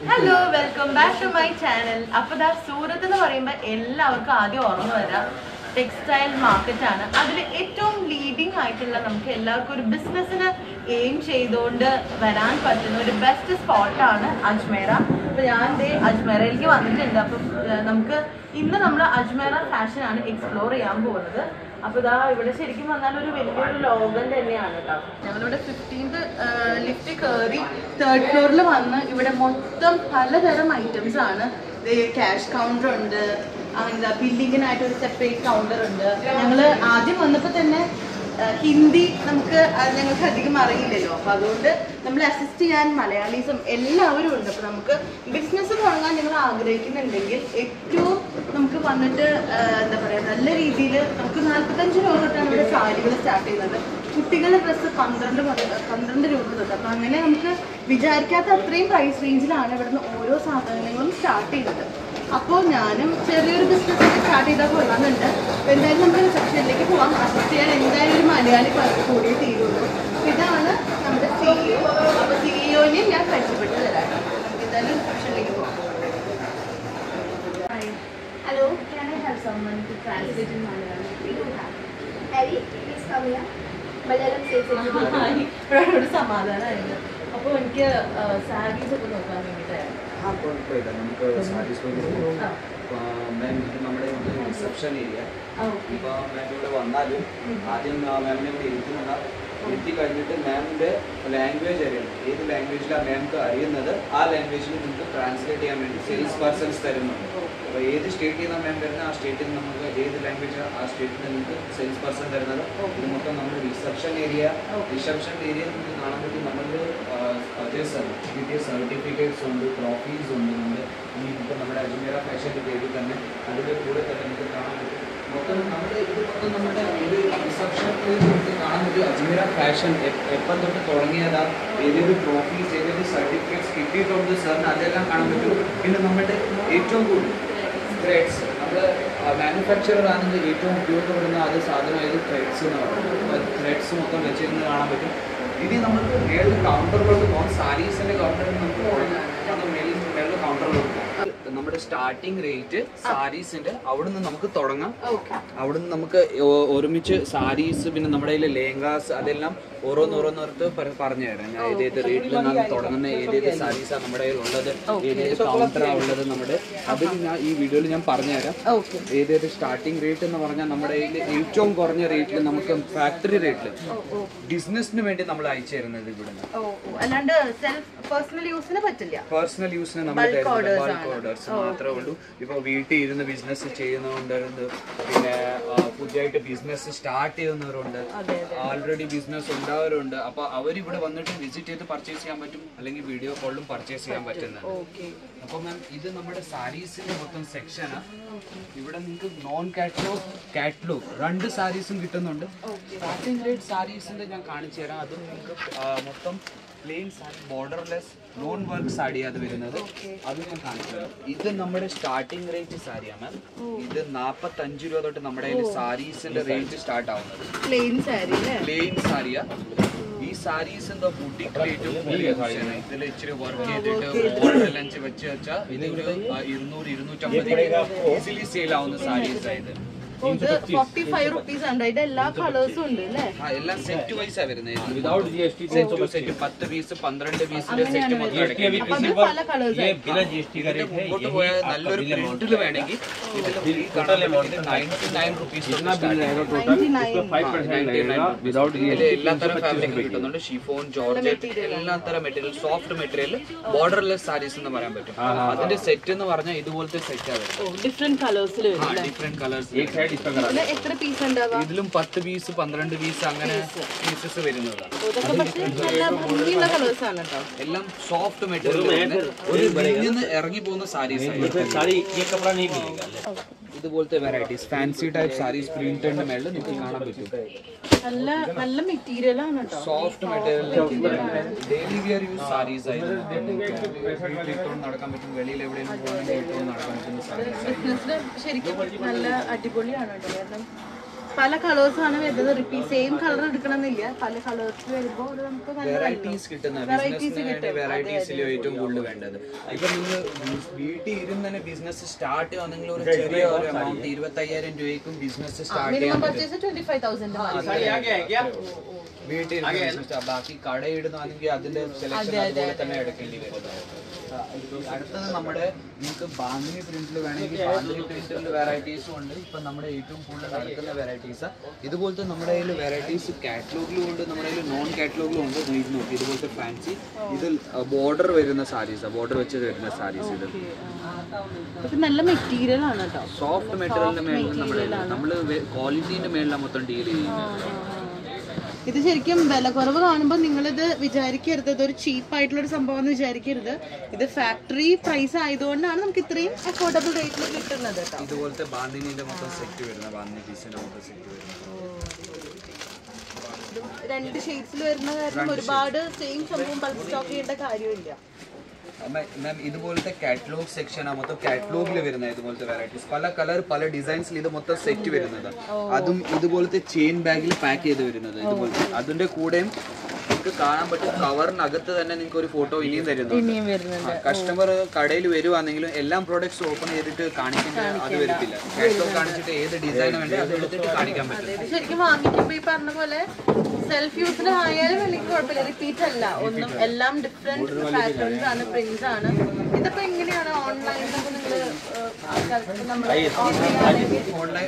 Hello welcome back to my channel അപ്പൊ ദാ സൂറത്ത് എന്ന് പറയുമ്പോൾ എല്ലാവർക്കും ആദ്യം ഓർമ്മ വരാം ടെക്സ്റ്റൈൽ മാർക്കറ്റ് ആണ് അതിൽ ഏറ്റവും ലീഡിങ് ആയിട്ടുള്ള നമുക്ക് എല്ലാവർക്കും ഒരു ബിസിനസ്സിന് എയിം ചെയ്തുകൊണ്ട് വരാൻ പറ്റുന്ന ഒരു ബെസ്റ്റ് സ്പോട്ടാണ് അജ്മേര അപ്പൊ ഞാൻ ദേ അജ്മേരയിലേക്ക് വന്നിട്ടുണ്ട് അപ്പം ഏർ, നമുക്ക് ഇന്ന് നമ്മൾ അജ്മേര ഫാഷൻ ആണ് എക്സ്പ്ലോർ ചെയ്യാൻ പോകുന്നത് അപ്പൊ ഇതാ ഇവിടെ ശരിക്കും വന്നാൽ ഒരു വലിയൊരു ലോകം തന്നെയാണ് കേട്ടോ ഞങ്ങളിവിടെ ഫിഫ്റ്റീൻത് ലിഫ്റ്റ് കയറി തേർഡ് ഫ്ലോറിൽ വന്ന് ഇവിടെ മൊത്തം പലതരം ഐറ്റംസ് ആണ് ക്യാഷ് കൗണ്ടർ ഉണ്ട് എന്താ ബില്ലിങ്ങിനായിട്ട് ഒരു സെപ്പറേറ്റ് കൗണ്ടർ ഉണ്ട് ഞങ്ങൾ ആദ്യം വന്നപ്പോൾ തന്നെ ആ, ഹിന്ദി നമുക്ക് ആ, ഞങ്ങൾക്ക് അധികം അറിയില്ലല്ലോ അപ്പൊ അതുകൊണ്ട് നമ്മൾ അസിസ്റ്റ് ചെയ്യാൻ മലയാളീസും എല്ലാവരും ഉണ്ട് അപ്പൊ നമുക്ക് ബിസിനസ് തുടങ്ങാൻ നിങ്ങൾ ആഗ്രഹിക്കുന്നുണ്ടെങ്കിൽ ഏറ്റവും നമുക്ക് വന്നിട്ട് ആ, എന്താ പറയാ നല്ല രീതിയിൽ നമുക്ക് നാൽപ്പത്തഞ്ച് രൂപ തൊട്ടാണ് ഇവിടെ സാരികൾ സ്റ്റാർട്ട് ചെയ്യുന്നത് കുട്ടികളുടെ ഡ്രസ്സ് പന്ത്രണ്ട് മുതൽ പന്ത്രണ്ട് രൂപ തൊട്ട് അപ്പൊ അങ്ങനെ നമുക്ക് വിചാരിക്കാത്ത അത്രയും പ്രൈസ് റേഞ്ചിലാണ് ഇവിടുന്ന് ഓരോ സാധനങ്ങളും സ്റ്റാർട്ട് ചെയ്യുന്നത് അപ്പോൾ ഞാനും ചെറിയൊരു ബിസിനസ് സ്റ്റാർട്ട് ചെയ്താൽ കൊള്ളാമെന്നുണ്ട് അപ്പോൾ എന്തായാലും നമുക്ക് റിസപ്ഷനിലേക്ക് പോവാം അസിസ്റ്റ് ചെയ്യാൻ എന്തായാലും ഒരു മലയാളി പലർക്ക് കൂടിയേ തീരുള്ളൂ അപ്പോൾ ഇതാണ് നമ്മുടെ സിഇഒ അപ്പോൾ സിഇഒനെയും ഞാൻ പരിചയപ്പെട്ട് തരാം നമുക്ക് എന്തായാലും റിസപ്ഷനിലേക്ക് പോവാം Hello, Can I have someone to translate in Malayalam? we do have. Harry, please come here. Malayalam says it. ഇപ്പോഴാണ് ഒരു സമാധാനമായത് അപ്പോൾ എനിക്ക് സാരീസ് ഒക്കെ നോക്കാൻ വേണ്ടിയിട്ടായിരുന്നു ആ കുഴപ്പമില്ല നമുക്ക് സാറ്റിസ്ഫൈഡ് ആ. മാം ഇത് നമ്മുടെ ഒരു റിസപ്ഷൻ ഏരിയ ആ ഓക്കെ ഇപ്പോൾ മാം ഇവിടെ വന്നാലും ആദ്യം മാമിനെ ഇവിടെ ഇരുത്തുന്ന ഇരുത്തി കഴിഞ്ഞിട്ട് മാമിൻ്റെ ലാംഗ്വേജ് അറിയണം ഏത് ലാംഗ്വേജിലാണ് മാംക്ക് അറിയുന്നത് ആ ലാംഗ്വേജിൽ നിങ്ങൾക്ക് ട്രാൻസ്ലേറ്റ് ചെയ്യാൻ വേണ്ടി സെയിൽസ് പേഴ്സൺസ് തരുന്നുണ്ട് അപ്പോൾ ഏത് സ്റ്റേറ്റിൽ നിന്നാണ് മാം വരുന്നത് ആ സ്റ്റേറ്റിൽ നിന്ന് നമുക്ക് ഏത് ലാംഗ്വേജ് ആ സ്റ്റേറ്റിൽ നിന്ന് നിങ്ങൾക്ക് സെയിൽസ് പേഴ്സൺ തരുന്നത് ഇത് മൊത്തം നമ്മുടെ റിസപ്ഷൻ ഏരിയ റിസപ്ഷൻ ഏരിയ നിങ്ങൾക്ക് കാണാൻ പറ്റും നമ്മൾക്ക് പർച്ചേസ് കിട്ടിയ സർട്ടിഫിക്കറ്റ്സ് ഉണ്ട് ട്രോഫീസ് ഉണ്ട് നമ്മുടെ ഈ ഇപ്പോൾ നമ്മുടെ അജ്മീറ ഫാഷൻ്റെ പേരിൽ തന്നെ അതിൻ്റെ കൂടെ തന്നെ നിങ്ങൾക്ക് കാണാൻ പറ്റും മൊത്തം നമ്മുടെ ഇത് മൊത്തം നമ്മുടെ ഒരു റിസപ്ഷനിൽ നമുക്ക് കാണാൻ പറ്റും അജ്മീറ ഫാഷൻ എപ്പം തൊട്ട് തുടങ്ങിയതാ ഏതൊരു ട്രോഫീസ് ഏതൊരു സർട്ടിഫിക്കറ്റ്സ് കിട്ടിയിട്ടുണ്ട് സാറിന് അതെല്ലാം കാണാൻ പറ്റും പിന്നെ നമ്മുടെ ഏറ്റവും കൂടുതൽ ത്രെഡ്സ് നമ്മൾ മാനുഫാക്ചറർ ആണെങ്കിൽ ഏറ്റവും ഉപയോഗപ്പെടുന്ന അത് സാധനം ഏത് ത്രെഡ്സ് എന്ന് പറയുന്നത് ത്രെഡ്സ് മൊത്തം വെച്ചിരുന്ന് കാണാൻ പറ്റും ഇനി നമുക്ക് മേളിൽ കൗണ്ടറിലോട്ട് പോകാം സാരീസിന്റെ കൗണ്ടറിൽ നമുക്ക് പോകാം അത് മേളിൽ മേളിൽ കൗണ്ടറിലോട്ട് പോകാം നമ്മുടെ സ്റ്റാർട്ടിംഗ് റേറ്റ് സാരീസിന്റെ അവിടുന്ന് നമുക്ക് തുടങ്ങാം ഓക്കെ അവിടുന്ന് നമുക്ക് ഓ- ഒരുമിച്ച് സാരീസ് പിന്നെ നമ്മുടെ കയ്യിൽ ലേങ്കാസ് അതെല്ലാം ഓരോന്നോരോന്നോർത്ത് പറഞ്ഞു തരാം ഞാൻ ഏതേത് റേറ്റിൽ നിന്നാണ് തുടങ്ങുന്ന ഏതേത് സാരീസാണ് നമ്മുടെ കയ്യിൽ ഉള്ളത് ഏതേത് കൗണ്ടറാണ് ഉള്ളത് നമ്മുടെ അത് ഞാൻ ഈ വീഡിയോയിൽ ഞാൻ പറഞ്ഞു തരാം ഓക്കെ ഏതേത് സ്റ്റാർട്ടിംഗ് റേറ്റ് എന്ന് പറഞ്ഞാൽ നമ്മുടെ കയ്യിൽ ഏറ്റവും കുറഞ്ഞ റേറ്റിൽ നമുക്ക് ഫാക്ടറി റേറ്റിൽ ബിസിനസ്സിന് വേണ്ടി നമ്മൾ അയച്ചു തരുന്നത് ഇവിടുന്ന് ഓ ഓ. അല്ലാണ്ട് സെൽഫ് പേഴ്സണൽ യൂസിന് പറ്റില്ല പേഴ്സണൽ യൂസിന് നമ്മൾ Bulk orders ബൾക്ക് ആണ്. ഓർഡേഴ്സ് മാത്രമേ ഉള്ളൂ ഇപ്പോൾ വീട്ടിൽ ഇരുന്ന് ബിസിനസ് ചെയ്യുന്നവരുണ്ട് പിന്നെ ആ, പുതിയതായിട്ട് ബിസിനസ് സ്റ്റാർട്ട് ചെയ്യുന്നവരുണ്ട് അതെ ആൾറെഡി ബിസിനസ് ഉണ്ടാവരുണ്ട് അപ്പോൾ അവരിവിടെ വന്നിട്ട് വിസിറ്റ് ചെയ്ത് പർച്ചേസ് ചെയ്യാൻ പറ്റും അല്ലെങ്കിൽ വീഡിയോ കോളിലും പർച്ചേസ് ചെയ്യാൻ പറ്റുന്നത് ഓക്കെ അപ്പോൾ മാം ഇത് നമ്മുടെ സാരീസിന്റെ മൊത്തം സെക്ഷനാണ് ഇവിടെ നിങ്ങൾക്ക് നോൺ കാറ്റലോഗ് കാറ്റലോഗ് രണ്ട് സാരീസും കിട്ടുന്നുണ്ട് സ്റ്റാർട്ടിംഗ് റേറ്റ് സാരീസിന്റെ ഞാൻ കാണിച്ചു തരാം അതും നിങ്ങൾക്ക് ആ, മൊത്തം plain sari borderless non work sari അത് വരുന്നത് അത് ഞാൻ കാണിച്ചു തരാം ഇത് നമ്മുടെ സ്റ്റാർട്ടിംഗ് റേറ്റ് സാരിയാണ് മാം ഇത് നാൽപ്പത്തഞ്ച് രൂപ തൊട്ട് നമ്മുടെ കയ്യിൽ സാരീസിന്റെ റേറ്റ് സ്റ്റാർട്ട് ആവുന്നത് പ്ലെയിൻ സാരി അല്ലേ പ്ലെയിൻ സാരിയാ ഈ സാരീസ് എന്താ ബുട്ടിക് ഏറ്റവും പുതിയ കളക്ഷനാണ് ഇതിൽ ഇച്ചിരി വർക്ക് ചെയ്തിട്ട് ബോർഡർ എല്ലാം വെച്ച് വെച്ചാൽ ഇത് ഒരു ആ, ഇരുന്നൂറ് ഇരുന്നൂറ്റമ്പത് ഈസിലി സെയിൽ ആവുന്ന സാരീസ് ആയത് ഓ, ഇത് ഫോർട്ടി ഫൈവ് റുപ്പീസ് ഉണ്ട് ഇത് എല്ലാ കളേഴ്സും ഉണ്ട് അല്ലേ ആ എല്ലാം സെറ്റ് വൈസ് ആ വരുന്നത് without G S T set to set പത്ത് പീസ് പന്ത്രണ്ട് പീസിന്റെ സെറ്റ് മൊത്തം അടയ്ക്കും. അപ്പൊ അത് പല കളേഴ്സ് ഇതിന്റെ മുമ്പോട്ട് പോയാൽ നല്ലൊരു പ്രിന്റിൽ വേണമെങ്കിൽ ഇതിൽ ഈ കാണാൻ നയൻറ്റി നയൻ റുപ്പീസ് എല്ലാ തരം ഫാബ്രിക് കിട്ടുന്നുണ്ട് ഷിഫോൺ ജോർജറ്റ് എല്ലാ തരം material soft material borderless saris എന്ന് പറയാൻ പറ്റും അതിന്റെ സെറ്റ് എന്ന് പറഞ്ഞാൽ ഇതുപോലത്തെ സെറ്റ് ആണ് ഓ ഡിഫറെന്റ് കളേഴ്സിൽ വരും അല്ലേ ഡിഫറെന്റ് കളേഴ്സ് ഇതില് എത്ര പീസ് ഉണ്ടാവുക ഇതിലും പത്ത് പീസ് പന്ത്രണ്ട് പീസ് അങ്ങനെ പീസസ് വരുന്നതാണ് ഓ, ഇതൊക്കെ പക്ഷേ നല്ല ഭംഗിയുള്ള കളേഴ്സ് ആണ് കേട്ടോ എല്ലാം സോഫ്റ്റ് മെറ്റീരിയൽ ഒരു നിന്ന് ഇറങ്ങി പോകുന്ന സാരീസ് साड़ी ये कपड़ा नहीं मिलेगा ഇതുപോലത്തെ വെറൈറ്റീസ് ഫാൻസി ടൈപ്പ് സാരീസ് പ്രിന്റിന്റെ മേളിൽ നിങ്ങൾക്ക് കാണാൻ പറ്റും നല്ല നല്ല മെറ്റീരിയൽ ആണ് കേട്ടോ soft material daily wear use saris ആയിരുന്നു വീട്ടിലിട്ടുകൊണ്ട് നടക്കാൻ പറ്റും വെളിയിൽ എവിടെയെങ്കിലും പോകണമെങ്കിൽ ഇട്ടുകൊണ്ട് നടക്കാൻ പറ്റുന്ന സാരീസ് ബിസിനസ്സിന് ശരിക്കും നല്ല അടിപൊളിയാണ് കേട്ടോ കാരണം പല കളേഴ്സ് ആണ് വരുന്നത് റിപ്പീറ്റ് സെയിം കളർ എടുക്കണമെന്നില്ല പല കളേഴ്സ് വരുമ്പോൾ അത് നമുക്ക് നല്ല വെറൈറ്റീസ് കിട്ടുന്ന ബിസിനസ്സിന് വേണ്ടി വെറൈറ്റീസിൽ ഏറ്റവും കൂടുതൽ വേണ്ടത് ഇപ്പൊ നിങ്ങൾ വീട്ടിൽ ഇരുന്ന് തന്നെ ബിസിനസ് സ്റ്റാർട്ട് ചെയ്യുകയാണെങ്കിൽ ഒരു ചെറിയ ഒരു എമൗണ്ട് ഇരുപത്തയ്യായിരം രൂപയ്ക്കും ബിസിനസ് സ്റ്റാർട്ട് ചെയ്യാൻ മിനിമം പറ്റും പർച്ചേസ് ട്വന്റി ഫൈവ് തൗസൻഡ് വീട്ടിൽ ഇരുന്ന് business start- ബാക്കി കടയിടുന്നാണെങ്കിൽ അതിന്റെ സെലക്ഷൻ അതുപോലെ തന്നെ എടുക്കേണ്ടി വരും ആ, അടുത്തത് നമ്മുടെ നിങ്ങൾക്ക് ബാന്തിനി പ്രിന്റിൽ വേണമെങ്കിൽ ബാന്തിനി പ്രിന്റിൽ വെറൈറ്റീസും ഉണ്ട് ഇപ്പൊ നമ്മുടെ ഏറ്റവും കൂടുതൽ നടക്കുന്ന വെറൈറ്റീസ് ഇതുപോലത്തെ നമ്മുടെ കയ്യിൽ വെറൈറ്റീസ് കാറ്റലോഗിലും ഉണ്ട് നമ്മുടെ കയ്യിൽ നോൺ കാറ്റലോഗിലും ഉണ്ട് ഇത് നോക്കി ഇതുപോലത്തെ ഫാൻസി ഇത് ബോർഡർ വരുന്ന സാരീസ് ബോർഡർ വെച്ച് വരുന്ന സാരീസ് ഇത് ഇത് നല്ല മെറ്റീരിയൽ ആണ് കേട്ടോ സോഫ്റ്റ് മെറ്റീരിയലിന്റെ മേളിൽ നമ്മുടെ നമ്മൾ ക്വാളിറ്റീന്റെ മേളിലാണ് മൊത്തം ഡീൽ ചെയ്യുന്നത് ഇത് ശരിക്കും വില കുറവ് കാണുമ്പോൾ നിങ്ങളിത് വിചാരിക്കരുത് ഇതൊരു ചീപ്പ് ആയിട്ടുള്ള ഒരു സംഭവം എന്ന് വിചാരിക്കരുത് ഇത് ഫാക്ടറി പ്രൈസ് ആയതുകൊണ്ടാണ് നമുക്ക് ഇത്രയും അഫോർഡബിൾ റേറ്റിൽ കിട്ടുന്നത് കേട്ടോ ഇതുപോലത്തെ ബാന്തിനിന്റെ മൊത്തം സെറ്റ് വരുന്ന ബാന്തിനി പീസിന്റെ മൊത്തം സെറ്റ് വരുന്നത് ഇത് രണ്ട് ഷെയ്ഡ്സിൽ വരുന്ന കാരണം ഒരുപാട് സെയിം സംഭവം ബൾക്ക് സ്റ്റോക്ക് ചെയ്യേണ്ട കാര്യമില്ല മാം ഇതുപോലത്തെ കാറ്റലോഗ് സെക്ഷൻ ആ മൊത്തം കാറ്റലോഗിൽ വരുന്ന ഇതുപോലത്തെ വെറൈറ്റീസ് പല കളർ പല ഡിസൈൻസിൽ ഇത് മൊത്തം സെറ്റ് വരുന്നത് അതും ഇതുപോലത്തെ ചെയിൻ ബാഗിൽ പാക്ക് ചെയ്ത് വരുന്നത് ഇതുപോലത്തെ അതിന്റെ കൂടെയും നിങ്ങൾക്ക് കാണാൻ പറ്റും കവറിനകത്ത് തന്നെ നിങ്ങൾക്ക് ഒരു ഫോട്ടോ ഇനിയും തരുന്നുണ്ട് ഇനിയും വരുന്നുണ്ട് കസ്റ്റമർ കടയിൽ വരുവാണെങ്കിലും എല്ലാം പ്രോഡക്ട്സ് ഓപ്പൺ ചെയ്തിട്ട് കാണിക്കേണ്ട അത് വരത്തില്ല കാറ്റലോഗ് കാണിച്ചിട്ട് ഏത് ഡിസൈൻ വേണ്ടേ അത് എടുത്തിട്ട് കാണിക്കാൻ പറ്റും ഇത് ശരിക്കും വാങ്ങിക്കുമ്പോ ഈ പറഞ്ഞ പോലെ സെൽഫ് യൂസിന് ആയാലും എനിക്ക് കുഴപ്പമില്ല റിപ്പീറ്റ് അല്ല ഒന്നും എല്ലാം ഡിഫറെന്റ് പാറ്റേൺസ് ആണ് പ്രിന്റ്സ് ആണ് ഇതിപ്പോ എങ്ങനെയാണ് ഓൺലൈനിലൊക്കെ നിങ്ങൾ ആൾക്കാർക്ക് നമ്മൾ ഓൺലൈൻ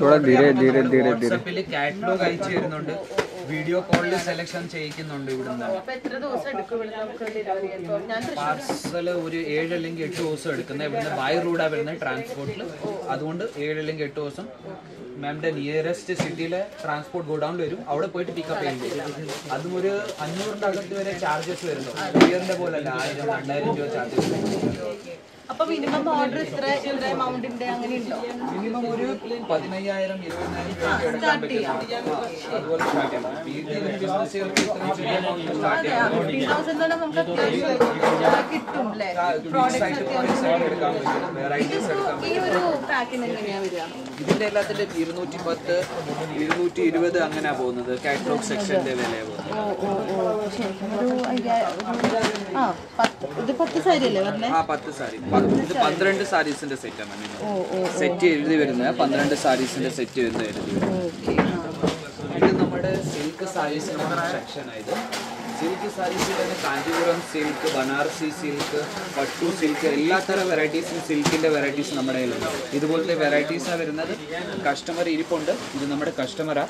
ഓൺലൈൻ വാട്സാപ്പിൽ കാറ്റലോഗ് അയച്ചു തരുന്നുണ്ട് വീഡിയോ കോളിൽ സെലക്ഷൻ ചെയ്യിക്കുന്നുണ്ട് ഇവിടുന്ന് അപ്പൊ എത്ര ദിവസം എടുക്കും ഇവിടെ നമുക്ക് ഡെലിവറി ചെയ്യാൻ ഞാൻ തൃശ്ശൂർ പാർസൽ ഒരു ഏഴ് അല്ലെങ്കിൽ എട്ട് ദിവസം എടുക്കുന്നത് ഇവിടുന്ന് ബൈ റൂഡാ വരുന്നത് ട്രാൻസ്പോർട്ടിൽ അതുകൊണ്ട് ഏഴ് അല്ലെങ്കിൽ എട്ട് ദിവസം മാമിന്റെ നിയറസ്റ്റ് സിറ്റിയിലെ ട്രാൻസ്പോർട്ട് ഗോഡൗണിൽ വരും അവിടെ പോയിട്ട് പിക്കപ്പ് ചെയ്യും അതും ഒരു അഞ്ഞൂറിന്റെ അകത്ത് വരെ ചാർജസ് വരുന്നു കൊറിയറിന്റെ പോലെ അല്ല ആയിരം രണ്ടായിരം രൂപ ചാർജസ് അപ്പൊ മിനിമം ഓർഡർ ഇത്ര ഇത്ര എമൗണ്ടിന്റെ അങ്ങനെ ഉണ്ടോ മിനിമം ഒരു പതിനയ്യായിരം ഇരുപതിനായിരം രൂപ എടുക്കാൻ പറ്റും ആ, അതുപോലെ സ്റ്റാർട്ട് ചെയ്യാം വീട്ടിൽ ബിസിനസ്സുകൾക്ക് ഇത്രയും ചെറിയ എമൗണ്ട് സ്റ്റാർട്ട് ചെയ്യാം ഫിഫ്റ്റീൻ തൗസൻഡ് തന്നെ നമുക്ക് അത്യാവശ്യം കിട്ടും അല്ലേ Mix ആയിട്ട് purchase ആയിട്ട് എടുക്കാൻ പറ്റും വെറൈറ്റീസ് എടുക്കാൻ ഈ ഒരു പാക്കിന് എങ്ങനെയാ വരിക ഇതിന്റെ എല്ലാത്തിന്റെ ഇരുന്നൂറ്റി പത്ത് ഇരുന്നൂറ്റി ഇരുപത് അങ്ങനെയാ പോകുന്നത് കാറ്റലോഗ് സെക്ഷന്റെ വിലയാ പോകുന്നത് ഓ ഓ ഓ ശരിക്കും ഒരു അയ്യായിരം ആ പത്ത് ഇത് പത്ത് സാരി അല്ലേ പറഞ്ഞേ ആ പത്ത് സാരി ഇത് പന്ത്രണ്ട് സാരീസിന്റെ സെറ്റ് ആണ് സെറ്റ് എഴുതി വരുന്നത് പന്ത്രണ്ട് സാരീസിന്റെ സെറ്റ് വരുന്നത് എഴുതി വരുന്നത് ഓക്കെ ഇത് നമ്മുടെ സിൽക്ക് സാരീസിന്റെ സെക്ഷൻ ആയത് സിൽക്ക് സാരീസിൽ തന്നെ കാഞ്ചീപുരം സിൽക്ക് ബനാറസി സിൽക്ക് പട്ടു സിൽക്ക് എല്ലാത്തരം വെറൈറ്റീസും സിൽക്കിന്റെ വെറൈറ്റീസ് നമ്മുടെ കയ്യിലുണ്ട് ഇതുപോലത്തെ വെറൈറ്റീസാണ് വരുന്നത് കസ്റ്റമർ ഇരിപ്പുണ്ട് ഇത് നമ്മുടെ കസ്റ്റമറാ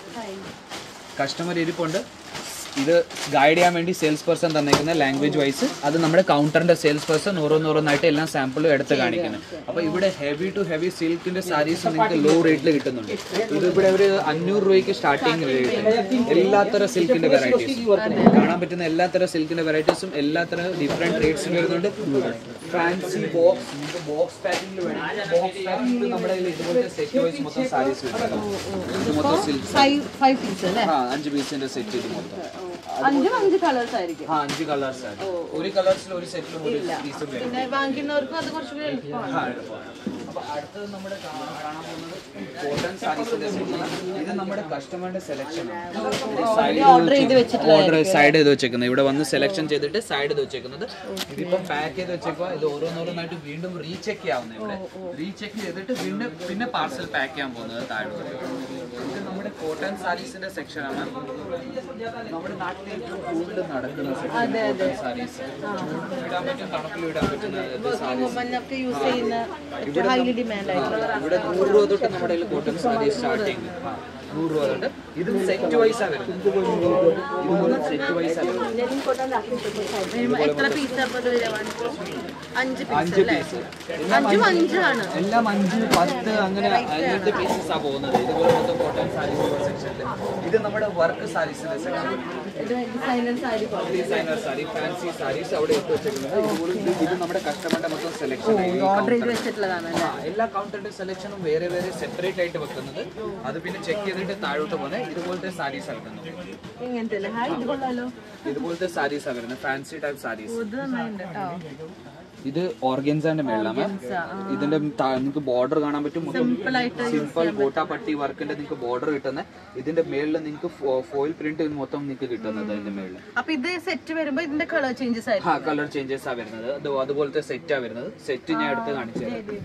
കസ്റ്റമർ ഇരിപ്പുണ്ട് ഇത് ഗൈഡ് ചെയ്യാൻ വേണ്ടി സെയിൽസ് പേഴ്സൺ തന്നേക്കുന്ന ലാംഗ്വേജ് വൈസ് അത് നമ്മുടെ കൗണ്ടറിന്റെ സെയിൽസ് പേഴ്സൺ ഓരോന്നോരോന്നായിട്ട് എല്ലാം സാമ്പിളും എടുത്ത് കാണിക്കുന്നത് അപ്പൊ ഇവിടെ ഹെവി ടു ഹെവി സിൽക്കിന്റെ സാരീസ് നിങ്ങൾക്ക് ലോ റേറ്റിൽ കിട്ടുന്നുണ്ട് ഇത് ഇവിടെ ഒരു അഞ്ഞൂറ് രൂപയ്ക്ക് സ്റ്റാർട്ടിങ് റേറ്റ് എല്ലാത്തരം സിൽക്കിന്റെ വെറൈറ്റീസ് കാണാൻ പറ്റുന്ന എല്ലാത്തരം സിൽക്കിന്റെ വെറൈറ്റീസും എല്ലാത്തരം ഡിഫറെന്റ് റേറ്റ്സിൽ വരുന്നുണ്ട് ഫാൻസി ബോക്സ് നിങ്ങൾക്ക് ബോക്സ് പാക്കിംഗിൽ വേണം ബോക്സ് പാക്കിംഗിൽ നമ്മുടെ കയ്യിൽ ഇതുപോലത്തെ സെറ്റ് വൈസ് മൊത്തം സാരീസ് വരുന്നുണ്ട് ഇത് മൊത്തം സിൽക്ക് ഫൈവ് ഫൈവ് പീസ് അല്ലേ ആ അഞ്ച് പീസിന്റെ സെറ്റ് ഇത് മൊത്തം അഞ്ചും അഞ്ച് കളേഴ്സ് ആയിരിക്കും ആ അഞ്ച് കളേഴ്സ് ആണ് ഒരു കളേഴ്സിൽ ഒരു സെറ്റിലും ഒരു പീസും വരും പിന്നെ വാങ്ങിക്കുന്നവർക്കും അത് കുറച്ചുകൂടി എളുപ്പമാണ് ആ, എളുപ്പമാണ്. അപ്പൊ അടുത്തത് നമ്മുടെ കാണാൻ കാണാൻ പോകുന്നത് കോട്ടൺ സാരീസിന്റെ സെറ്റ് ഇത് നമ്മുടെ കസ്റ്റമറുടെ സെലക്ഷൻ ഓർഡർ ചെയ്ത് വെച്ചിട്ടുള്ള ഓർഡർ സൈഡ് ചെയ്ത് വെച്ചേക്കുന്നത് ഇവിടെ വന്ന് സെലക്ഷൻ ചെയ്തിട്ട് സൈഡ് ചെയ്ത് വെച്ചേക്കുന്നത് ഇതിപ്പം പാക്ക് ചെയ്ത് വെച്ചേക്കുക ഇത് ഓരോന്നോരോന്നായിട്ട് വീണ്ടും റീചെക്ക് ചെയ്യാവുന്ന ഇവിടെ റീചെക്ക് ചെയ്തിട്ട് വീണ്ടും പിന്നെ പാർസൽ പാക്ക് ചെയ്യാൻ പോകുന്നത് താഴോട്ട് ഇത് നമ്മുടെ കോട്ടൺ സാരീസിന്റെ സെക്ഷനാണ് നമ്മുടെ നാട്ടിൽ ഏറ്റവും കൂടുതൽ നടക്കുന്ന കോട്ടൺ സാരീസ് ഇടാൻ പറ്റും തണുപ്പിൽ ഇടാൻ പറ്റുന്ന സാരീസ് മഞ്ഞൊക്കെ യൂസ് ചെയ്യുന്ന ഏറ്റവും ഹൈലി ഡിമാൻഡ് ആയിട്ടുള്ള ഇവിടെ നൂറ് രൂപ തൊട്ട് നമ്മുടെ കയ്യിൽ കോട്ടൺ സാരി സ്റ്റാർട്ടിങ് നൂറ് രൂപ തൊട്ട് ഇത് സെറ്റ് വൈസ് ആണ് വരുന്നത് ഇത് സെറ്റ് വൈസ് ആണ് വരുന്നത്. എത്ര പീസ് അപ്പൊ ഇത് വരിക? One, two, three. അഞ്ച് അഞ്ച് പീസ് അല്ലേ പീസ് അഞ്ചും അഞ്ചാണ് എല്ലാം അഞ്ച് പത്ത് അങ്ങനെ അങ്ങനത്തെ പീസസ് ആ പോകുന്നത് ഇതുപോലെ മൊത്തം കോട്ടൺ സാരീസ് സെക്ഷനിൽ ഇത് നമ്മുടെ വർക്ക് സാരീസിന്റെ സെക്ഷൻ ഇത് ഡിസൈനർ സാരി പോലെ ഡിസൈനർ സാരി ഫാൻസി സാരീസ് അവിടെ ഇട്ട് വെച്ചേക്കുന്നത് ഇതുപോലെ ഇത് ഇത് നമ്മുടെ കസ്റ്റമറിന്റെ മൊത്തം സെലക്ഷൻ ഓർഡർ ചെയ്ത് വെച്ചിട്ടുള്ളതാണ് അല്ലേ എല്ലാ കൗണ്ടറിന്റെ സെലക്ഷനും വേറെ വേറെ സെപ്പറേറ്റ് ആയിട്ട് വെക്കുന്നത് അത് പിന്നെ ചെക്ക് ചെയ്തിട്ട് താഴോട്ട് പോകുന്നത് ഇതുപോലത്തെ സാരീസ് ഇറക്കുന്നത് ഇങ്ങനത്തെ അല്ലേ ഹായ് ഇത് കൊള്ളാലോ ഇതുപോലത്തെ സാരീസ് വരുന്നത് ഫാൻസി ടൈപ്പ് സാരീസ് ഇത് നന്നായിട്ടുണ്ട് കേട്ടോ ഇത് ഓർഗൻസാന്റെ മേളിലാണ് ഇതിന്റെ നിങ്ങൾക്ക് ബോർഡർ കാണാൻ പറ്റും Simple ആയിട്ട് സിമ്പിൾ ഗോട്ടാപ്പട്ടി വർക്കിന്റെ നിങ്ങൾക്ക് ബോർഡർ കിട്ടുന്നത് ഇതിന്റെ മേളിൽ നിങ്ങൾക്ക് ഫോയിൽ പ്രിന്റ് മൊത്തം നിങ്ങൾക്ക് കിട്ടുന്നത് അതിന്റെ മേളിൽ അപ്പൊ ഇത് സെറ്റ് വരുമ്പോ ഇതിന്റെ കളർ ചേഞ്ചസ് ആയിരിക്കും ആ കളർ ചേഞ്ചസ് ആ വരുന്നത് അത് അതുപോലത്തെ സെറ്റാ വരുന്നത് സെറ്റ് ഞാൻ എടുത്ത് കാണിച്ചു തരാം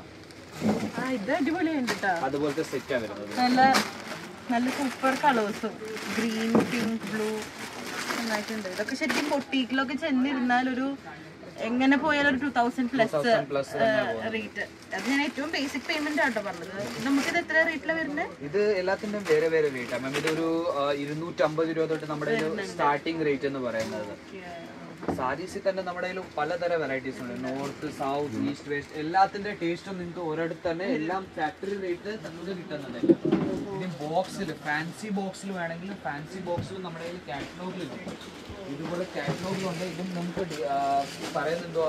ആ ഇത് അടിപൊളിയുണ്ട് കേട്ടോ അതുപോലത്തെ സെറ്റാ വരുന്നത് നല്ല നല്ല സൂപ്പർ കളേഴ്സും ഗ്രീൻ പിങ്ക് ബ്ലൂ നന്നായിട്ടുണ്ട് ഇതൊക്കെ ശരിക്കും പൊട്ടീക്കിലൊക്കെ ചെന്നിരുന്നാൽ ഒരു എങ്ങനെ പോയാലും ഒരു two thousand plus plus rate അത് ഞാൻ ഏറ്റവും ബേസിക് പേയ്മെന്റ് ആട്ടോ പറഞ്ഞത് നമുക്കിത് എത്ര റേറ്റിലാണ് വരുന്നത് ഇത് എല്ലാത്തിന്റെയും വേറെ വേറെ റേറ്റ് മാം ഇതൊരു ആ, ഇരുന്നൂറ്റമ്പത് രൂപ തൊട്ട് നമ്മുടെ സ്റ്റാർട്ടിംഗ് റേറ്റ് എന്ന് പറയുന്നത് സാരീസിൽ തന്നെ നമ്മുടെ കയ്യിൽ പലതരം വെറൈറ്റീസ് ഉണ്ട് നോർത്ത് സൗത്ത് ഈസ്റ്റ് വെസ്റ്റ് എല്ലാത്തിന്റെ ടേസ്റ്റും നിങ്ങൾക്ക് ഒരിടത്ത് തന്നെ എല്ലാം ഫാക്ടറി റേറ്റ് നമുക്ക് കിട്ടുന്നത് ഇനി ബോക്സിൽ ഫാൻസി ബോക്സിൽ വേണമെങ്കിൽ ഫാൻസി ബോക്സിൽ നമ്മുടെ കയ്യിൽ കാറ്റലോഗിൽ കിട്ടും ഇതുപോലെ കാറ്റലോഗിലുണ്ട് ഇതും നമുക്ക് ഡി- ആ, പറയുന്നുണ്ടോ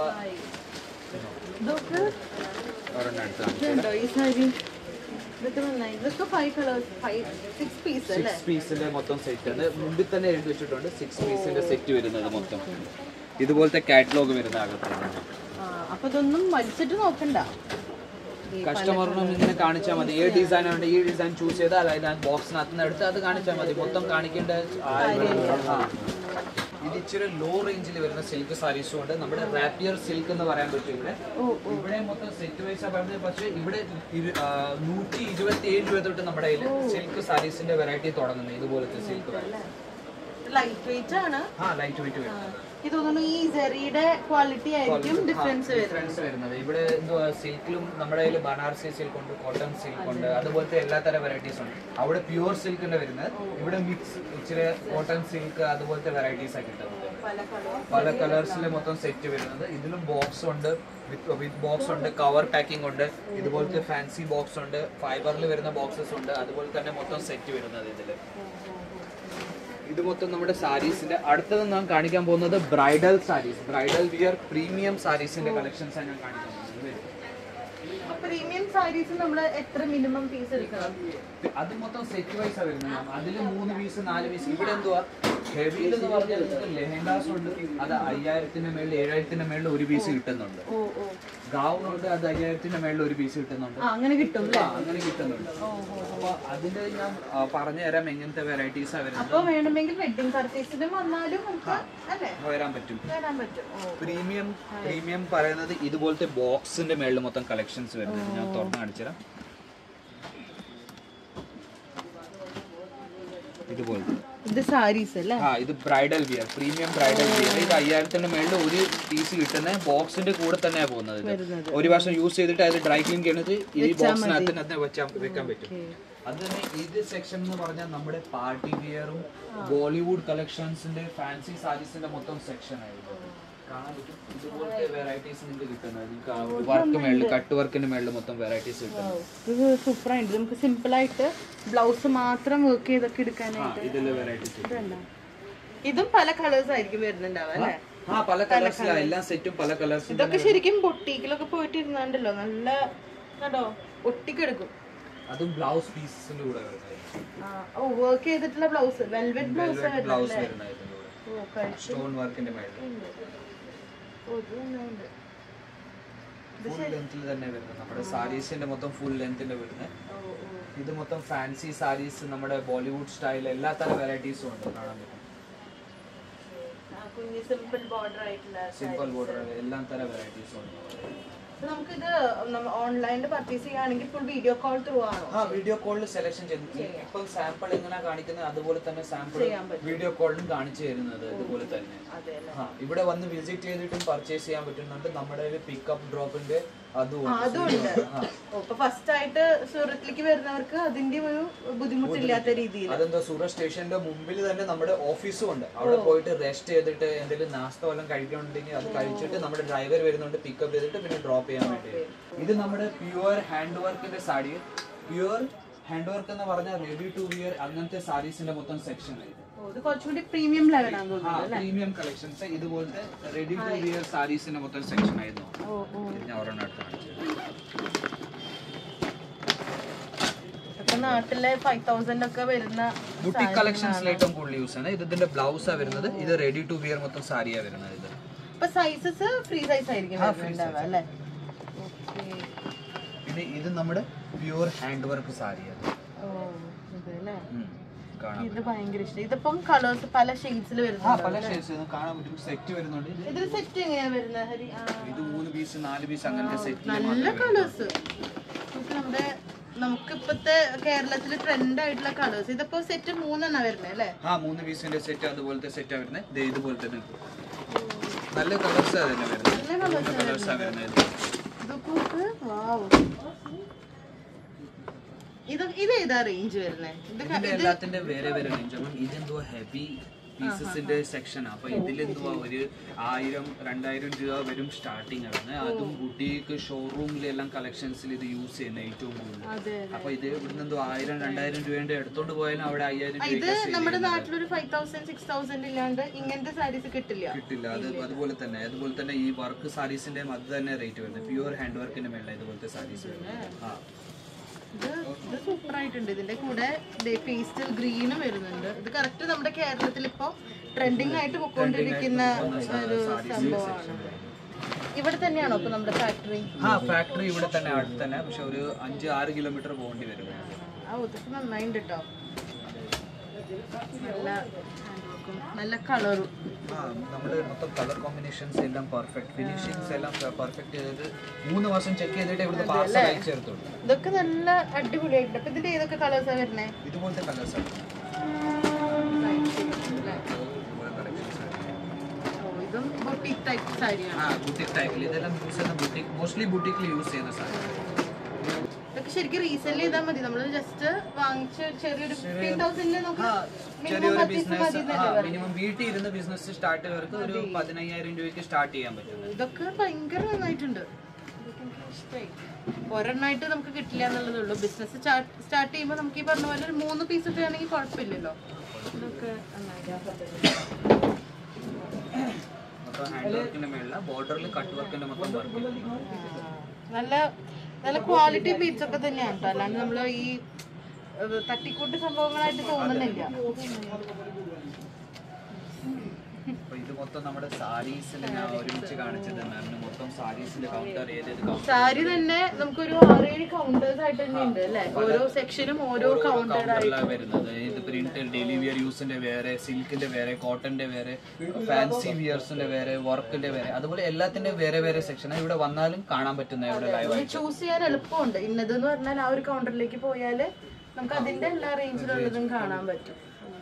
ഇതൊക്കെ ഒരെണ്ണം എടുത്ത് കാണിച്ചു ഇതുണ്ടോ ഈ സാരി ഇതൊക്കെ നന്നായി ഇതൊക്കെ five colours five six piece അല്ലേ സിക്സ് പീസിന്റെ മൊത്തം സെറ്റ് അത് മുമ്പിൽ തന്നെ എഴുതി വെച്ചിട്ടുണ്ട് സിക്സ് പീസിന്റെ സെറ്റ് വരുന്നത് മൊത്തം ഇതുപോലത്തെ കാറ്റലോഗ് വരുന്ന അകത്ത് ആ, അപ്പൊ ഇതൊന്നും വലിച്ചിട്ട് നോക്കണ്ട ഈ കസ്റ്റമറിനും ഇങ്ങനെ കാണിച്ചാൽ മതി ഏത് ഡിസൈൻ ഉണ്ട് ഈ ഡിസൈൻ ചൂസ് ചെയ്താൽ അതിനകത്ത് ബോക്സിനകത്ത് നിന്ന് എടുത്ത് അത് കാണിച്ചാൽ മതി മൊത്തം കാണിക്കേണ്ട ആവശ്യമില്ല. ആ. ഇത് ഇച്ചിരി ലോ റേഞ്ചിൽ വരുന്ന സിൽക്ക് സാരീസും ഉണ്ട് നമ്മുടെ റാപ്പിയർ സിൽക്ക് എന്ന് പറയാൻ പറ്റും ഇവിടെ ഇവിടെ മൊത്തം സെറ്റ് വൈസ് പറയുന്നത് പക്ഷേ ഇവിടെ ഇരു- ആ, നൂറ്റി ഇരുപത്തി ഏഴ് രൂപ തൊട്ട് നമ്മുടെ കയ്യിൽ സിൽക്ക് സാരീസിന്റെ വെറൈറ്റി തുടങ്ങുന്നത് ഇതുപോലത്തെ സിൽക്ക് ലൈറ്റ് വെയിറ്റ് ആണ് ആ ലൈറ്റ് വെയിറ്റ് വരുന്നത് ഇത് തോന്നുന്നു ഈ ജെറിയുടെ ക്വാളിറ്റി ആയിരിക്കും ഡിഫറൻസ് വരുന്നത് ഡിഫറൻസ് വരുന്നത് ഇവിടെ എന്തുവാ സിൽക്കിലും നമ്മുടെ കയ്യിൽ ബനാറസി സിൽക്ക് ഉണ്ട് കോട്ടൺ സിൽക്ക് ഉണ്ട് അതുപോലത്തെ എല്ലാ തരം വെറൈറ്റീസ് ഉണ്ട് അവിടെ പ്യുവർ സിൽക്കിന്റെ വരുന്നത് ഇവിടെ മിക്സ് ഇച്ചിരി കോട്ടൺ സിൽക്ക് അതുപോലത്തെ വെറൈറ്റീസ് ആണ് കിട്ടുന്നത് പല കളേഴ്സിൽ മൊത്തം സെറ്റ് വരുന്നത് ഇതിലും ബോക്സ് ഉണ്ട് വിത്ത് ബോക്സ് ഉണ്ട് കവർ പാക്കിംഗ് ഉണ്ട് ഇതുപോലത്തെ ഫാൻസി ബോക്സ് ഉണ്ട് ഫൈബറിൽ വരുന്ന ബോക്സസ് ഉണ്ട് അതുപോലെ തന്നെ മൊത്തം സെറ്റ് വരുന്നത് ഇതില് ഇത് മൊത്തം നമ്മുടെ സാരീസിന്റെ അടുത്തത് ഞാൻ കാണിക്കാൻ പോകുന്നത് bridal saris bridal wear premium സാരീസിന്റെ കളക്ഷൻസ് ആണ് ഞാൻ കാണിക്കാൻ പോകുന്നത് പ്രീമിയം സാരീസ് നമ്മൾ എത്ര മിനിമം പീസ് എടുക്കണം അത് മൊത്തം സെറ്റ് വൈസ് ആ വരുന്നത് അതിൽ മൂന്ന് പീസ് നാല് പീസ് ഇവിടെ എന്തുവാ ഹെവിയിൽ എന്ന് പറഞ്ഞാൽ ലെഹങ്കാസ് ഉണ്ട് അത് അയ്യായിരത്തിന്റെ മേളിൽ ഏഴായിരത്തിന്റെ മേളിൽ ഒരു പീസ് കിട്ടുന്നുണ്ട് ഓ ഓ ഗൗൺ ഉണ്ട് അത് അയ്യായിരത്തിന്റെ മേളിൽ ഒരു പീസ് കിട്ടുന്നുണ്ട് ആ അങ്ങനെ കിട്ടും ആ, അങ്ങനെ കിട്ടുന്നുണ്ട് അപ്പൊ അതിന്റെ ഞാൻ ആ, പറഞ്ഞു തരാം എങ്ങനത്തെ വെറൈറ്റീസാ വരുന്നത് അപ്പൊ വേണമെങ്കിൽ വെഡിങ് പർച്ചേസിനും വന്നാലും നമുക്ക് അല്ലേ വരാൻ പറ്റും വരാൻ പറ്റും ഓ പ്രീമിയം പ്രീമിയം പറയുന്നത് ഇതുപോലത്തെ ബോക്സിന്റെ മേളിൽ മൊത്തം കളക്ഷൻസ് വരുന്നത് ഞാൻ തുറന്ന് കാണിച്ചുതരാം ഇതുപോലത്തെ ഇത് സാരീസ് അല്ലേ ആ ഇത് bridal wear premium bridal wear ഇത് അയ്യായിരത്തിന്റെ മേളിൽ ഒരു പീസ് കിട്ടുന്ന ബോക്സിന്റെ കൂടെ തന്നെയാണ് പോകുന്നത് ഇത്. വരുന്നത്. ഒരു വർഷം യൂസ് ചെയ്തിട്ട് അത് ഡ്രൈ ക്ലീൻ ചെയ്യുന്നത് ഈ ബോക്സിനകത്ത് തന്നെ വെച്ചാൽ വെക്കാൻ പറ്റും അത് തന്നെ ഇത് സെക്ഷൻ എന്ന് പറഞ്ഞാൽ നമ്മുടെ പാർട്ടി വിയറും ബോളിവുഡ് കളക്ഷൻസിന്റെ ഫാൻസി സാരീസിന്റെ മൊത്തം സെക്ഷൻ ആയിരുന്നു കാണാൻ പറ്റും ഇതുപോലത്തെ വെറൈറ്റീസ് നിങ്ങൾക്ക് കിട്ടുന്നത് നിങ്ങൾക്ക് വർക്ക് മേളിൽ കട്ട് വർക്കിന്റെ മേളിൽ മൊത്തം വെറൈറ്റീസ് കിട്ടുന്നത് ഇത് സൂപ്പറായിട്ട് നമുക്ക് സിമ്പിൾ ആയിട്ട് ബ്ലൗസ് മാത്രം വർക്ക് ചെയ്തൊക്കെ എടുക്കാനായിട്ട് ഇതിലെ വെറൈറ്റീസ് ഇതുണ്ടോ? ഇതും പല കളേഴ്സ് ആയിരിക്കും വരുന്നുണ്ടാവുക അല്ലേ ആ പല കളേഴ്സിലാണ് എല്ലാ സെറ്റും പല കളേഴ്സ് ഇതൊക്കെ ശരിക്കും ബൊട്ടീക്കിലൊക്കെ പോയിട്ട് ഇരുന്നാണ്ടല്ലോ നല്ല കണ്ടോ ഒട്ടിക്കെടുക്കും അതും ബ്ലൗസ് പീസസിന്റെ കൂടെ വരുന്നത് ആ, ഓ വർക്ക് ചെയ്തിട്ടുള്ള ബ്ലൗസ് വെൽവെറ്റ് ബ്ലൗസ് ബ്ലൗസ് വരുന്നത് ഇതിന്റെ കൂടെ ഓ കഴിച്ചു സ്റ്റോൺ വർക്കിന്റെ മേളിൽ ഓ ഇത് നന്നായിട്ടുണ്ട്. ഫുൾ ലെങ്ത്തിൽ തന്നെ വരുന്നത് നമ്മുടെ സാരീസിന്റെ മൊത്തം ഫുൾ ലെങ്ത്തിന്റെ വരുന്നത് ഓ, ഓ. ഇത് മൊത്തം ഫാൻസി സാരീസ് നമ്മുടെ ബോളിവുഡ് സ്റ്റൈൽ എല്ലാ തരം വെറൈറ്റീസും ഉണ്ട് കാണാൻ പറ്റും ആ, കുഞ്ഞ് സിമ്പിൾ ബോർഡർ ആയിട്ടുള്ള സിമ്പിൾ ബോർഡർ എല്ലാ തരം വെറൈറ്റീസും ഉണ്ട് അപ്പൊ നമുക്കിത് ഓൺലൈനിൽ പർച്ചേസ് ചെയ്യുകയാണെങ്കിൽ ഫുൾ വീഡിയോ കോൾ ത്രൂ ആണോ ആ വീഡിയോ കോളിൽ സെലക്ഷൻ ചെയ്ത് ഇപ്പം സാമ്പിൾ എങ്ങനെ കാണിക്കുന്നത് അതുപോലെ തന്നെ സാമ്പിൾ ചെയ്യാൻ പറ്റും. വീഡിയോ കോളിലും കാണിച്ചു തരുന്നത് ഇതുപോലെ തന്നെ അതെ അല്ലേ ആ, ഇവിടെ വന്ന് വിസിറ്റ് ചെയ്തിട്ടും പർച്ചേസ് ചെയ്യാൻ പറ്റുന്നുണ്ട് നമ്മുടെ പിക്കപ്പ് ഡ്രോപ്പിന്റെ അതും ഉണ്ട്. അതുണ്ട് ആ. ഓ, ഇപ്പൊ ഫസ്റ്റ് ആയിട്ട് സൂറത്തിലേക്ക് വരുന്നവർക്ക് അതിന്റെ ഒരു ബുദ്ധിമുട്ടില്ലാത്ത രീതിയിൽ അതെന്താ സൂറത്ത് സ്റ്റേഷന്റെ മുമ്പിൽ തന്നെ നമ്മുടെ ഓഫീസും ഉണ്ട് അവിടെ പോയിട്ട് റെസ്റ്റ് ചെയ്തിട്ട് എന്തെങ്കിലും നാസ്ത വല്ലതും കഴിക്കണമെന്നുണ്ടെങ്കിൽ അത് കഴിച്ചിട്ട് നമ്മുടെ ഡ്രൈവർ വരുന്നുണ്ട് പിക്കപ്പ് ചെയ്തിട്ട് പിന്നെ ഡ്രോപ്പ് ചെയ്യാൻ വേണ്ടി ഇത് നമ്മുടെ പ്യുവർ ഹാൻഡ് വർക്കിന്റെ സാരി പ്യുവർ ഹാൻഡ് വർക്ക് എന്ന് പറഞ്ഞാൽ റെഡി ടു വിയർ അങ്ങനത്തെ സാരീസിന്റെ മൊത്തം സെക്ഷൻ ആയിട്ട് ഓ, ഇത് കുറച്ചുകൂടി പ്രീമിയം ലെവലാണെന്ന് തോന്നുന്നു പ്രീമിയം കളക്ഷൻസ് ഇതുപോലത്തെ റെഡി ടു വിയർ സാരീസിന്റെ മൊത്തം സെക്ഷൻ ആയിരുന്നു ഓ ഓ ഇത് ഞാൻ ഒരെണ്ണം എടുത്ത് കാണിച്ചു ഇപ്പൊ നാട്ടിലെ ഫൈവ് തൗസൻഡ് ഒക്കെ വരുന്ന ബുട്ടിക് കളക്ഷൻസിൽ ഏറ്റവും കൂടുതൽ യൂസ് ആണ് ഇത് ഇതിന്റെ ബ്ലൗസാ വരുന്നത് ഇത് റെഡി ടു വിയർ മൊത്തം സാരിയാ വരുന്നത് ഇത് ഇപ്പൊ സൈസസ് ഫ്രീ സൈസ് ആയിരിക്കും ആ, വരുന്നത് free ഉണ്ടാവുക, size. അല്ലേ Okay. പിന്നെ ഇത് നമ്മുടെ പ്യുവർ ഹാൻഡ് വർക്ക് സാരിയാണ് ഓ, ഇത് അല്ലേ? കാണാം ഇത് ഭയങ്കര ഇഷ്ടം ഇതിപ്പം കളേഴ്സ് പല ഷെയ്ഡ്സിൽ ആ വരുന്നുണ്ട് പല ഷെയ്ഡ്സ് കാണാൻ പറ്റും സെറ്റ് വരുന്നുണ്ട് ഇത് ഇതിൽ സെറ്റ് എങ്ങനെയാ വരുന്നത് ഹരി ആ, ഇത് മൂന്ന് പീസ് നാല് പീസ് അങ്ങനത്തെ സെറ്റ് നല്ല കളേഴ്സ് നമ്മുടെ നമുക്ക് ഇപ്പത്തെ കേരളത്തിൽ ട്രെൻഡ് ആയിട്ടുള്ള കളേഴ്സ് ഇതിപ്പോ സെറ്റ് മൂന്നെണ്ണ വരുന്നത് അല്ലേ ആ മൂന്ന് പീസിന്റെ സെറ്റ് അതുപോലത്തെ സെറ്റാ വരുന്നത് ദേ ഇതുപോലെ തന്നെ നല്ല കളേഴ്സ് തന്നെ വരുന്നത് നല്ല colours ആ കളേഴ്സാ വരുന്നത് ഇതൊക്കെ നോക്ക്. Wow. ഇത് ഇത് ഏതാ റേഞ്ച് വരുന്നത് ഇത് ക- ഇതിന്റെ എല്ലാത്തിന്റെ വേറെ വേറെ റേഞ്ച് അപ്പം ഇതെന്തോ ഹെവി പീസസിന്റെ സെക്ഷൻ അപ്പൊ ഇതിലെന്തുവാ ഒരു ആയിരം രണ്ടായിരം രൂപ വരും സ്റ്റാർട്ടിങ് ആണ് അതും ബുട്ടീക്ക് ഷോറൂമിലെല്ലാം കളക്ഷൻസിൽ ഇത് യൂസ് ചെയ്യുന്ന ഏറ്റവും കൂടുതൽ അതെ അപ്പൊ ഇത് ഇവിടുന്ന് എന്തോ ആയിരം രണ്ടായിരം രൂപയുടെ എടുത്തോണ്ട് പോയാലും അവിടെ അയ്യായിരം ഇത് രൂപയ്ക്ക് നമ്മുടെ നാട്ടിലൊരു ഫൈവ് തൗസൻഡ് സിക്സ് തൗസൻഡ് ഇല്ലാണ്ട് ഇങ്ങനത്തെ സാരീസ് കിട്ടില്ല കിട്ടില്ല അത് അതുപോലെ തന്നെ അതുപോലെ തന്നെ ഈ വർക്ക് സാരീസിന്റെ അത് തന്നെ റേറ്റ് വരുന്നത് പ്യുവർ ഹാൻഡ് വർക്കിന്റെ മേലെ ഇതുപോലത്തെ സാരീസ് ആ ഇത് ഇത് സൂപ്പർ ആയിട്ടുണ്ട് ഇതിന്റെ കൂടെ പേസ്റ്റൽ ഗ്രീനും വരുന്നുണ്ട് ഇത് കറക്റ്റ് നമ്മുടെ കേരളത്തിൽ ഇപ്പൊ ട്രെൻഡിങ് ആയിട്ട് പൊക്കോണ്ടിരിക്കുന്ന ഒരു സംഭവമാണ് ഇവിടെ തന്നെയാണോ ഇപ്പൊ നമ്മുടെ ഫാക്ടറി ആ ഫാക്ടറി ഇവിടെ തന്നെ അടുത്ത് തന്നെ പക്ഷെ ഒരു അഞ്ച് ആറ് കിലോമീറ്റർ പോകേണ്ടി വരും ആ ഇതൊക്കെ നന്നായിണ്ട് കേട്ടോ നല്ല handwork ഉം നല്ല കളറും ആ നമ്മുടെ മൊത്തം കളർ കോമ്പിനേഷൻസ് എല്ലാം പെർഫെക്റ്റ് ഫിനിഷിങ്സ് എല്ലാം പെർഫെക്റ്റ് ചെയ്തിട്ട് മൂന്ന് വർഷം ചെക്ക് ചെയ്തിട്ട് ഇവിടുന്ന് പാർസൽ അയച്ചു ചേർത്തുള്ളൂ ഇതൊക്കെ നല്ല അടിപൊളിയായിട്ടുണ്ട് അപ്പൊ ഇതിന്റെ ഏതൊക്കെ കളേഴ്സാ വരുന്നേ ഇതുപോലത്തെ കളേഴ്സ് ആണ് ഇതുപോലെ collections ആണ്. ഓ, ഇതും ബൊട്ടീക് ടൈപ്പ് സാരിയാണ് ആ ബുട്ടിക് ടൈപ്പിൽ ഇതെല്ലാം യൂസ് ചെയ്യുന്ന ബുട്ടിക് മോസ്റ്റ്ലി ബുട്ടിക്കിൽ യൂസ് ചെയ്യുന്ന സാധനം ഇതൊക്കെ ശരിക്കും റീസെല് ചെയ്താൽ മതി നമ്മൾ ജസ്റ്റ് വാങ്ങിച്ച ചെറിയൊരു ഫിഫ്റ്റീൻ തൗസൻഡിൽ നമുക്ക് മിനിമം ചെറിയൊരു പർച്ചേസ് മതി ബിസിനസ് എന്നല്ലേ പറയുന്നത്. മിനിമം വീട്ടിൽ ഇരുന്ന് ബിസിനസ് സ്റ്റാർട്ട് ചെയ്തവർക്ക് ഒരു പതിനയ്യായിരം രൂപയ്ക്ക് സ്റ്റാർട്ട് ചെയ്യാൻ പറ്റും ഇതൊക്കെ ഭയങ്കര നന്നായിട്ടുണ്ട് ഇതൊക്കെ എനിക്ക് ഇഷ്ടായി. ഒരെണ്ണമായിട്ട് നമുക്ക് കിട്ടില്ല എന്നുള്ളതേ ഉള്ളൂ ബിസിനസ് സ്റ്റാർട്ട് ചെയ്യുമ്പോൾ നമുക്ക് ഈ പറഞ്ഞ പോലെ ഒരു മൂന്ന് പീസ് ഒക്കെ ആണെങ്കിൽ കുഴപ്പമില്ലല്ലോ ഇതൊക്കെ മൊത്തം ഹാൻഡ് വർക്കിന്റെ മേളിൽ ബോർഡറിൽ കട്ട് വർക്കിന്റെ മൊത്തം വർക്ക് നല്ല നല്ല ക്വാളിറ്റി ബീറ്റ്സ് ഒക്കെ തന്നെയാണ് കേട്ടോ അല്ലാണ്ട് നമ്മൾ ഈ ഏഹ്, തട്ടിക്കൂട്ട് സംഭവങ്ങളായിട്ട് തോന്നുന്നില്ല അപ്പൊ ഇത് മൊത്തം നമ്മുടെ സാരീസിൽ ഞാൻ ഒരുമിച്ച് കാണിച്ചത് മാമിന് മൊത്തം സാരീസിന്റെ കൗണ്ടർ ഏതേത് കൗണ്ടർ സാരി തന്നെ നമുക്കൊരു ആറേഴ് കൗണ്ടേഴ്സ് ആയിട്ട് തന്നെ ഉണ്ട് അല്ലേ ഓരോ സെക്ഷനും ഓരോ കൗണ്ടർ ആയിട്ട് കൗണ്ടറിലാണ് വരുന്നത് ഇത് പ്രിന്റ് ഡെയിലി വിയർ യൂസിന്റെ വേറെ സിൽക്കിന്റെ വേറെ കോട്ടന്റെ വേറെ ഫാൻസി വിയർസിന്റെ വേറെ വർക്കിന്റെ വേറെ അതുപോലെ എല്ലാത്തിന്റെ വേറെ വേറെ സെക്ഷൻ ഇവിടെ വന്നാലും കാണാൻ പറ്റുന്ന ഇവിടെ ലൈവ് ആയിട്ട് ചൂസ് ചെയ്യാൻ എളുപ്പമുണ്ട് ഇന്നതെന്ന് പറഞ്ഞാൽ ആ ഒരു കൗണ്ടറിലേക്ക് പോയാല് നമുക്ക് അതിന്റെ എല്ലാ റേഞ്ചിലുള്ളതും കാണാൻ പറ്റും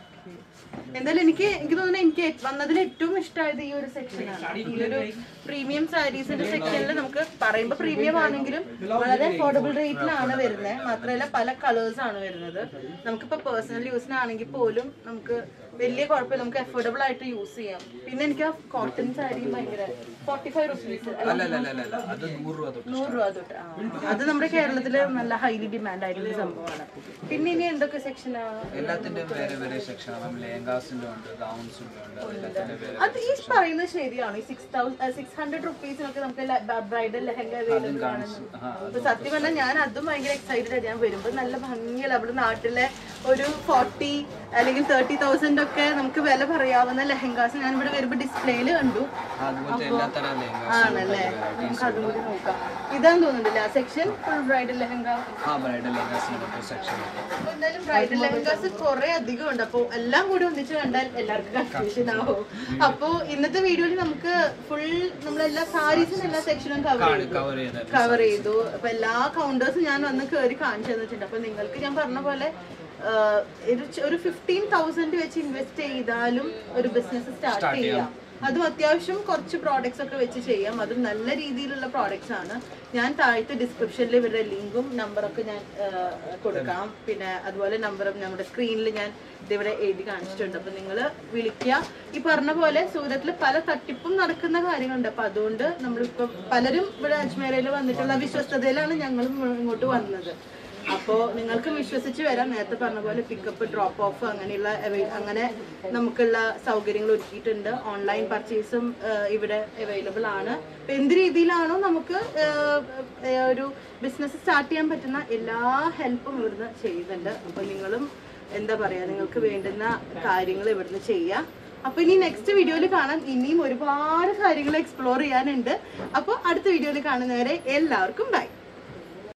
എന്തായാലും എനിക്ക് എനിക്ക് തോന്നുന്നു എനിക്ക് ഏ- വന്നതിൽ ഏറ്റവും ഇഷ്ടമായത് ഈ ഒരു സെക്ഷനാണ് ഈ ഒരു പ്രീമിയം സാരീസിന്റെ സെക്ഷനിൽ നമുക്ക് പറയുമ്പോൾ പ്രീമിയം ആണെങ്കിലും വളരെ അഫോർഡബിൾ റേറ്റിലാണ് വരുന്നത് മാത്രമല്ല പല കളേഴ്സ് ആണ് വരുന്നത് നമുക്കിപ്പോ പേഴ്സണൽ യൂസിനാണെങ്കിൽ പോലും നമുക്ക് വലിയ കുഴപ്പമില്ല നമുക്ക് അഫോർഡബിൾ ആയിട്ട് യൂസ് ചെയ്യാം പിന്നെ എനിക്ക് ആ കോട്ടൺ സാരി ഭയങ്കര ഫോർട്ടി ഫൈവ് റുപ്പീസ് അല്ല അല്ല അല്ല അല്ല അല്ല അത് നൂറ് രൂപ തൊട്ട് നൂറ് രൂപ തൊട്ട് ആ. അത് നമ്മുടെ കേരളത്തില് നല്ല ഹൈലി ഡിമാൻഡ് ആയിട്ടുള്ള സംഭവമാണ് പിന്നെ ഇനി എന്തൊക്കെ സെക്ഷനാ എല്ലാത്തിന്റെയും വേറെ വേറെ സെക്ഷൻ അപ്പം ലെഹങ്കാസിന്റെ ഉണ്ട് ഗൗൺസിന്റെ ഉണ്ട് എല്ലാത്തിന്റെ വേറെ അത് ഈ പറയുന്നത് ശരിയാണ് ഈ സിക്സ് തൗസൻഡ് സിക്സ് ഹൺഡ്രഡ് റുപ്പീസിനൊക്കെ നമുക്ക് ബ്രൈഡൽ ലെഹങ്ക അവൈലബിൾ ആണ് അപ്പൊ സത്യം പറഞ്ഞാൽ ഞാൻ അതും ഭയങ്കര എക്സൈറ്റഡ് ആയിട്ട് ഞാൻ വരുമ്പോൾ നല്ല ഭംഗിയുള്ള നമ്മുടെ നാട്ടിലെ ഒരു ഫോർട്ടി അല്ലെങ്കിൽ തേർട്ടി തൗസൻഡ് ഒക്കെ നമുക്ക് വില പറയാവുന്ന ലെഹങ്കാസ് ഞാൻ ഇവിടെ വരുമ്പോൾ ഡിസ്പ്ലേയിൽ കണ്ടു അതുപോലത്തെ എല്ലാ തരം ലെഹങ്കാസ് ആണല്ലേ നമുക്ക് അതും കൂടി നോക്കാം ഇതാന്ന് തോന്നുന്നില്ല സെക്ഷൻ ഫുൾ ബ്രൈഡൽ ലെഹങ്ക ആ ബ്രൈഡൽ ലെഹങ്കാസിന്റെ മൊത്തം സെക്ഷൻ അപ്പൊ എന്തായാലും ബ്രൈഡൽ ലെഹങ്കാസ് കുറെ അധികം ഉണ്ട് അപ്പൊ എല്ലാം കൂടി ഒന്നിച്ച് കണ്ടാൽ എല്ലാവർക്കും കൺഫ്യൂഷൻ ആവും അപ്പൊ ഇന്നത്തെ വീഡിയോയിൽ നമുക്ക് ഫുൾ നമ്മളെല്ലാ സാരീസും എല്ലാ സെക്ഷനും കവർ ചെയ്തു കവർ ചെയ്ത് കവർ ചെയ്തു അപ്പൊ എല്ലാ കൗണ്ടേഴ്സും ഞാൻ വന്ന് കയറി കാണിച്ചു തന്നിട്ടുണ്ട് അപ്പൊ നിങ്ങൾക്ക് ഞാൻ പറഞ്ഞ പോലെ ആഹ്, ഒരു ചെ- ഒരു ഫിഫ്റ്റീൻ തൗസൻഡ് വെച്ച് ഇൻവെസ്റ്റ് ചെയ്താലും ഒരു ബിസിനസ് സ്റ്റാർട്ട് ചെയ്യാം അതും അത്യാവശ്യം കുറച്ച് പ്രോഡക്ട്സ് ഒക്കെ വെച്ച് ചെയ്യാം അതും നല്ല രീതിയിലുള്ള പ്രോഡക്ട്സ് ആണ് ഞാൻ താഴത്തെ ഡിസ്ക്രിപ്ഷനിൽ ഇവരുടെ ലിങ്കും നമ്പറൊക്കെ ഞാൻ ആഹ്, കൊടുക്കാം പിന്നെ അതുപോലെ നമ്പറും നമ്മുടെ സ്ക്രീനിൽ ഞാൻ ഇതിവിടെ എഴുതി കാണിച്ചിട്ടുണ്ട് അപ്പൊ നിങ്ങൾ വിളിക്കുക ഈ പറഞ്ഞ പോലെ സൂരത്തിൽ പല തട്ടിപ്പും നടക്കുന്ന കാര്യങ്ങളുണ്ട് അപ്പൊ അതുകൊണ്ട് നമ്മളിപ്പം പലരും ഇവിടെ അജ്മേരയിൽ വന്നിട്ടുള്ള വിശ്വസ്തതയിലാണ് ഞങ്ങളും ഇങ്ങോട്ട് വന്നത് അപ്പോൾ നിങ്ങൾക്ക് വിശ്വസിച്ച് വരാം നേരത്തെ പറഞ്ഞ പോലെ പിക്കപ്പ് ഡ്രോപ്പ് ഓഫ് അങ്ങനെയുള്ള അവൈ- അങ്ങനെ നമുക്കുള്ള സൗകര്യങ്ങൾ ഒരുക്കിയിട്ടുണ്ട് ഓൺലൈൻ പർച്ചേസും ഇവിടെ അവൈലബിൾ ആണ് അപ്പൊ എന്ത് രീതിയിലാണോ നമുക്ക് ആഹ്, ആഹ്, ഒരു ബിസിനസ് സ്റ്റാർട്ട് ചെയ്യാൻ പറ്റുന്ന എല്ലാ ഹെൽപ്പും ഇവിടുന്ന് ചെയ്യുന്നുണ്ട് അപ്പോൾ നിങ്ങളും എന്താ പറയാ നിങ്ങൾക്ക് വേണ്ടുന്ന കാര്യങ്ങൾ ഇവിടുന്ന് ചെയ്യാം അപ്പൊ ഇനി നെക്സ്റ്റ് വീഡിയോയിൽ കാണാം ഇനിയും ഒരുപാട് കാര്യങ്ങൾ എക്സ്പ്ലോർ ചെയ്യാനുണ്ട് അപ്പോൾ അടുത്ത വീഡിയോയിൽ കാണുന്നവരെ എല്ലാവർക്കും ബൈ